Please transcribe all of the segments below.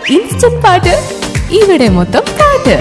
instant പാട്ട് ഇവിടെ മൊത്തം പാട്ട്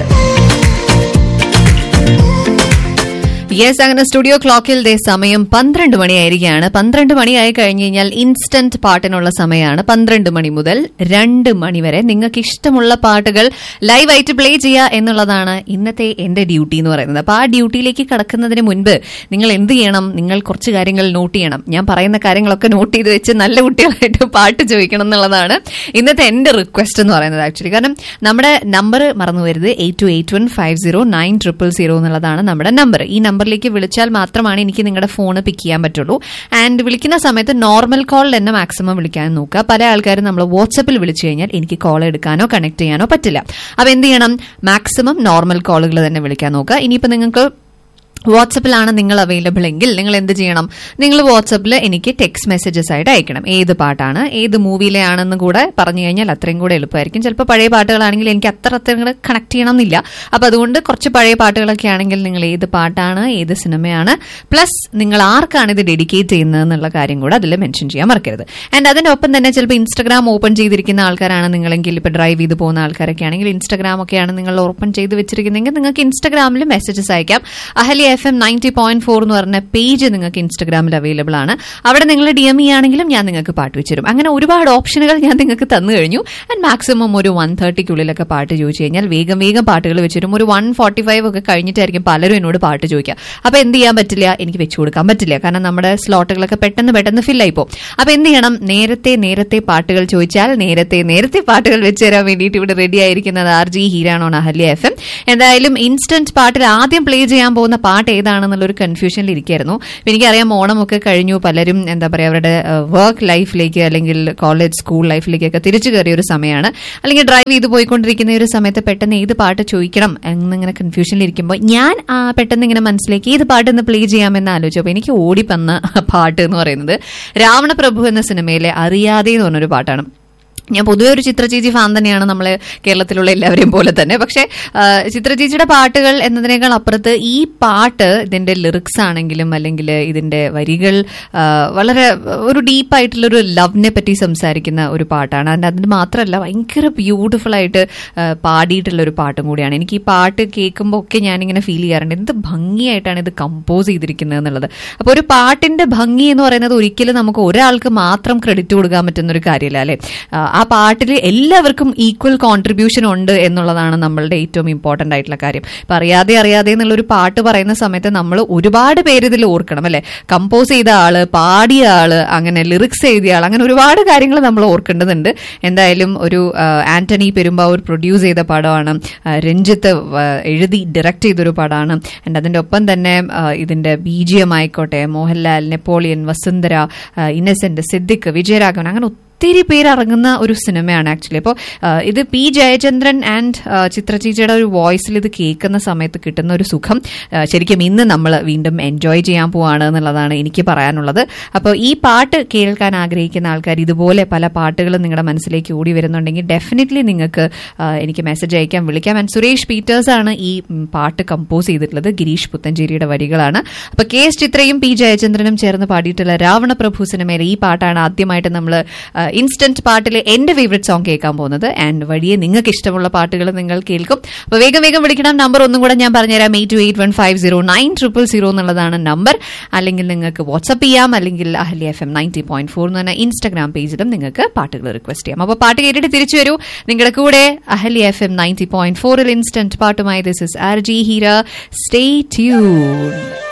യെസ് അങ്ങനെ സ്റ്റുഡിയോ ക്ലോക്കിൽ ദേ സമയം പന്ത്രണ്ട് മണിയായിരിക്കുകയാണ് പന്ത്രണ്ട് മണിയായി കഴിഞ്ഞ് കഴിഞ്ഞാൽ ഇൻസ്റ്റന്റ് പാട്ടിനുള്ള സമയമാണ് പന്ത്രണ്ട് മണി മുതൽ രണ്ട് മണി വരെ നിങ്ങൾക്ക് ഇഷ്ടമുള്ള പാട്ടുകൾ ലൈവായിട്ട് പ്ലേ ചെയ്യുക എന്നുള്ളതാണ് ഇന്നത്തെ എന്റെ ഡ്യൂട്ടി എന്ന് പറയുന്നത് അപ്പൊ ആ ഡ്യൂട്ടിയിലേക്ക് കടക്കുന്നതിന് മുൻപ് നിങ്ങൾ എന്ത് ചെയ്യണം നിങ്ങൾ കുറച്ച് കാര്യങ്ങൾ നോട്ട് ചെയ്യണം ഞാൻ പറയുന്ന കാര്യങ്ങളൊക്കെ നോട്ട് ചെയ്ത് വെച്ച് നല്ല കുട്ടികളായിട്ട് പാട്ട് ചോദിക്കണം എന്നുള്ളതാണ് ഇന്നത്തെ എന്റെ റിക്വസ്റ്റ് എന്ന് പറയുന്നത് ആക്ച്വലി കാരണം നമ്മുടെ നമ്പർ മറന്നു വരുന്നത് eight two eight one five zero nine triple zero എന്നുള്ളതാണ് നമ്മുടെ നമ്പർ ഈ നമ്പറിലേക്ക് വിളിച്ചാൽ മാത്രമാണ് എനിക്ക് നിങ്ങളുടെ ഫോൺ പിക്ക് ചെയ്യാൻ പറ്റുള്ളൂ ആൻഡ് വിളിക്കുന്ന സമയത്ത് നോർമൽ കോൾ തന്നെ മാക്സിമം വിളിക്കാൻ നോക്കുക പല ആൾക്കാരും നമ്മൾ വാട്സപ്പിൽ വിളിച്ചു കഴിഞ്ഞാൽ എനിക്ക് കോൾ എടുക്കാനോ കണക്ട് ചെയ്യാനോ പറ്റില്ല അപ്പൊ എന്ത് ചെയ്യണം മാക്സിമം നോർമൽ കോളുകൾ തന്നെ വിളിക്കാൻ നോക്കുക ഇനിയിപ്പോ നിങ്ങൾക്ക് വാട്സപ്പിലാണ് നിങ്ങൾ അവൈലബിൾ എങ്കിൽ നിങ്ങൾ എന്ത് ചെയ്യണം നിങ്ങൾ വാട്സപ്പിൽ എനിക്ക് ടെക്സ്റ്റ് മെസ്സേജസ് ആയിട്ട് അയക്കണം ഏത് പാട്ടാണ് ഏത് മൂവിയിലെ ആണെന്ന് കൂടെ പറഞ്ഞു കഴിഞ്ഞാൽ അത്രയും കൂടെ എളുപ്പമായിരിക്കും ചിലപ്പോൾ പഴയ പാട്ടുകളാണെങ്കിൽ എനിക്ക് അത്ര അത്ര കണക്ട് ചെയ്യണം എന്നില്ല അപ്പൊ അതുകൊണ്ട് കുറച്ച് പഴയ പാട്ടുകളൊക്കെ ആണെങ്കിൽ നിങ്ങൾ ഏത് പാട്ടാണ് ഏത് സിനിമയാണ് പ്ലസ് നിങ്ങൾ ആർക്കാണ് ഇത് ഡെഡിക്കേറ്റ് ചെയ്യുന്നത് എന്നുള്ള കാര്യം കൂടെ അതിൽ മെൻഷൻ ചെയ്യാൻ മറക്കരുത് ആൻഡ് അതിന്റെ ഒപ്പം തന്നെ ചിലപ്പോൾ ഇൻസ്റ്റാഗ്രാം ഓപ്പൺ ചെയ്തിരിക്കുന്ന ആൾക്കാരാണ് നിങ്ങളെങ്കിൽ ഇപ്പൊ ഡ്രൈവ് ചെയ്ത് പോകുന്ന ആൾക്കാരൊക്കെ ആണെങ്കിൽ ഇൻസ്റ്റാഗ്രാം ഒക്കെയാണ് നിങ്ങൾ ഓപ്പൺ ചെയ്ത് വെച്ചിരിക്കുന്നതെങ്കിൽ നിങ്ങൾക്ക് ഇൻസ്റ്റാഗ്രാമിൽ മെസ്സേജസ് അയക്കാം Ahalia F M ninety point four എന്ന് പറഞ്ഞ പേജ് നിങ്ങൾക്ക് ഇൻസ്റ്റാഗ്രാമിൽ അവൈലബിൾ ആണ് അവിടെ നിങ്ങൾ ഡി എം ഇ ആണെങ്കിലും ഞാൻ നിങ്ങൾക്ക് പാട്ട് വെച്ചുതരും അങ്ങനെ ഒരുപാട് ഓപ്ഷനുകൾ ഞാൻ നിങ്ങൾക്ക് തന്നു കഴിഞ്ഞു ആൻഡ് മാക്സിമം ഒരു വൺ തേർട്ടിക്കുള്ളിലൊക്കെ പാട്ട് ചോദിച്ചു കഴിഞ്ഞാൽ വേഗം വേഗം പാട്ടുകൾ വെച്ചുതരും ഒരു വൺ ഫോർട്ടി ഫൈവ് ഒക്കെ കഴിഞ്ഞിട്ടായിരിക്കും പലരും എന്നോട് പാട്ട് ചോദിക്കുക അപ്പൊ എന്ത് ചെയ്യാൻ പറ്റില്ല എനിക്ക് വെച്ചു കൊടുക്കാൻ പറ്റില്ല കാരണം നമ്മുടെ സ്ലോട്ടുകളൊക്കെ പെട്ടെന്ന് പെട്ടെന്ന് ഫിൽ ആയിപ്പോ അപ്പൊ എന്ത് ചെയ്യണം നേരത്തെ നേരത്തെ പാട്ടുകൾ ചോദിച്ചാൽ നേരത്തെ നേരത്തെ പാട്ടുകൾ വെച്ച് തരാൻ വേണ്ടിയിട്ട് ഇവിടെ റെഡി ആയിരിക്കുന്നത് ആർ ജി ഹീരാണോ അഹല്യ എഫ് എം എന്തായാലും ഇൻസ്റ്റന്റ് പാട്ടിൽ ആദ്യം പ്ലേ ചെയ്യാൻ പോകുന്ന പാട്ട് ഏതാണെന്നുള്ള ഒരു കൺഫ്യൂഷനിൽ ഇരിക്കായിരുന്നു ഇപ്പൊ എനിക്കറിയാം ഓണമൊക്കെ കഴിഞ്ഞു പലരും എന്താ പറയാ അവരുടെ വർക്ക് ലൈഫിലേക്ക് അല്ലെങ്കിൽ കോളേജ് സ്കൂൾ ലൈഫിലേക്കൊക്കെ തിരിച്ചു കയറിയ ഒരു സമയമാണ് അല്ലെങ്കിൽ ഡ്രൈവ് ചെയ്ത് പോയിക്കൊണ്ടിരിക്കുന്ന ഒരു സമയത്ത് പെട്ടെന്ന് ഏത് പാട്ട് ചോദിക്കണം എന്നിങ്ങനെ കൺഫ്യൂഷനിൽ ഇരിക്കുമ്പോൾ ഞാൻ ആ, പെട്ടെന്ന് ഇങ്ങനെ മനസ്സിലേക്ക് ഏത് പാട്ട് ഒന്ന് പ്ലേ ചെയ്യാമെന്ന് ആലോചിച്ചു അപ്പൊ എനിക്ക് ഓടിപ്പന്ന പാട്ട് എന്ന് പറയുന്നത് രാവണപ്രഭു എന്ന സിനിമയിലെ അറിയാതെ എന്ന് പറഞ്ഞൊരു പാട്ടാണ് ഞാൻ പൊതുവെ ഒരു ചിത്രചേച്ചി ഫാൻ തന്നെയാണ് നമ്മൾ കേരളത്തിലുള്ള എല്ലാവരെയും പോലെ തന്നെ പക്ഷേ ആ, ചിത്രചേച്ചിയുടെ പാട്ടുകൾ എന്നതിനേക്കാൾ അപ്പുറത്ത് ഈ പാട്ട് ഇതിന്റെ ലിറിക്സ് ആണെങ്കിലും അല്ലെങ്കിൽ ഇതിന്റെ വരികൾ ആ, വളരെ ഒരു ഡീപ്പായിട്ടുള്ള ഒരു ലവിനെ പറ്റി സംസാരിക്കുന്ന ഒരു പാട്ടാണ് അതിന് അതിന് മാത്രമല്ല ഭയങ്കര ബ്യൂട്ടിഫുൾ ആയിട്ട് ആ, പാടിയിട്ടുള്ള ഒരു പാട്ടും കൂടിയാണ് എനിക്ക് ഈ പാട്ട് കേൾക്കുമ്പോൾ ഒക്കെ ഞാനിങ്ങനെ ഫീൽ ചെയ്യാറുണ്ട് എന്ത് ഭംഗിയായിട്ടാണ് ഇത് കമ്പോസ് ചെയ്തിരിക്കുന്നത് എന്നുള്ളത് അപ്പോൾ ഒരു പാട്ടിന്റെ ഭംഗി എന്ന് പറയുന്നത് ഒരിക്കലും നമുക്ക് ഒരാൾക്ക് മാത്രം ക്രെഡിറ്റ് കൊടുക്കാൻ പറ്റുന്ന ഒരു കാര്യമല്ല അല്ലെ ആ, ആ പാട്ടിൽ എല്ലാവർക്കും ഈക്വൽ കോൺട്രിബ്യൂഷൻ ഉണ്ട് എന്നുള്ളതാണ് നമ്മളുടെ ഏറ്റവും ഇമ്പോർട്ടന്റ് ആയിട്ടുള്ള കാര്യം ഇപ്പൊ അറിയാതെ അറിയാതെ എന്നുള്ള ഒരു പാട്ട് പറയുന്ന സമയത്ത് നമ്മൾ ഒരുപാട് പേര് ഇതിൽ ഓർക്കണം അല്ലെ കമ്പോസ് ചെയ്ത ആള് പാടിയ ആള് അങ്ങനെ ലിറിക്സ് എഴുതിയ ആൾ അങ്ങനെ ഒരുപാട് കാര്യങ്ങൾ നമ്മൾ ഓർക്കേണ്ടതുണ്ട് എന്തായാലും ഒരു ആ, ആന്റണി പെരുമ്പാവൂർ പ്രൊഡ്യൂസ് ചെയ്ത പടമാണ് ആ, രഞ്ജിത്ത് ആ, എഴുതി ഡയറക്ട് ചെയ്തൊരു പടമാണ് ആൻഡ് അതിന്റെ ഒപ്പം തന്നെ ആ, ഇതിന്റെ ബി ജി എം ആയിക്കോട്ടെ മോഹൻലാൽ നെപ്പോളിയൻ വസുന്ധര ആ, ഇന്നസെന്റ് സിദ്ദിഖ് വിജയരാഘവൻ അങ്ങനെ ഒത്തിരി പേര് ഇറങ്ങുന്ന ഒരു സിനിമയാണ് ആക്ച്വലി അപ്പോൾ ഇത് പി ജയചന്ദ്രൻ ആൻഡ് ചിത്രചേച്ചിയുടെ ഒരു വോയിസിൽ ഇത് കേൾക്കുന്ന സമയത്ത് കിട്ടുന്ന ഒരു സുഖം ആ, ശരിക്കും ഇന്ന് നമ്മൾ വീണ്ടും എൻജോയ് ചെയ്യാൻ പോവാണ് എന്നുള്ളതാണ് എനിക്ക് പറയാനുള്ളത് അപ്പോൾ ഈ പാട്ട് കേൾക്കാൻ ആഗ്രഹിക്കുന്ന ആൾക്കാർ ഇതുപോലെ പല പാട്ടുകളും നിങ്ങളുടെ മനസ്സിലേക്ക് ഓടി വരുന്നുണ്ടെങ്കിൽ ഡെഫിനറ്റ്ലി നിങ്ങൾക്ക് ആ, എനിക്ക് മെസ്സേജ് അയക്കാം വിളിക്കാം ആൻഡ് സുരേഷ് പീറ്റേഴ്സ് ആണ് ഈ ഉം, പാട്ട് കമ്പോസ് ചെയ്തിട്ടുള്ളത് ഗിരീഷ് പുത്തഞ്ചേരിയുടെ വരികളാണ് അപ്പൊ കെ എസ് ചിത്രയും പി ജയചന്ദ്രനും ചേർന്ന് പാടിയിട്ടുള്ള രാവണപ്രഭു സിനിമയിലെ ഈ പാട്ടാണ് ആദ്യമായിട്ട് നമ്മൾ ഇൻസ്റ്റന്റ് പാട്ടിലെ എന്റെ ഫേവറേറ്റ് സോങ് കേൾക്കാൻ പോകുന്നത് ആൻഡ് വഴിയെ നിങ്ങൾക്ക് ഇഷ്ടമുള്ള പാട്ടുകൾ നിങ്ങൾ കേൾക്കും അപ്പൊ വേഗം വേഗം വിളിക്കണം നമ്പർ ഒന്നും കൂടെ ഞാൻ പറഞ്ഞുതരാം eight two eight one five zero nine triple zero എന്നുള്ളതാണ് നമ്പർ അല്ലെങ്കിൽ നിങ്ങൾക്ക് വാട്സ്ആപ്പ് ചെയ്യാം അല്ലെങ്കിൽ Ahalia F M ninety point four എന്ന് പറഞ്ഞ ഇൻസ്റ്റാഗ്രാം പേജിലും നിങ്ങൾക്ക് പാട്ടുകൾ റിക്വസ്റ്റ് ചെയ്യാം അപ്പൊ പാട്ട് കേട്ടിട്ട് തിരിച്ചു വരൂ നിങ്ങളുടെ കൂടെ Ahalia F M ninety point ഫോറിൽ ഇൻസ്റ്റന്റ് പാട്ടുമായി this is R G Heera stay tune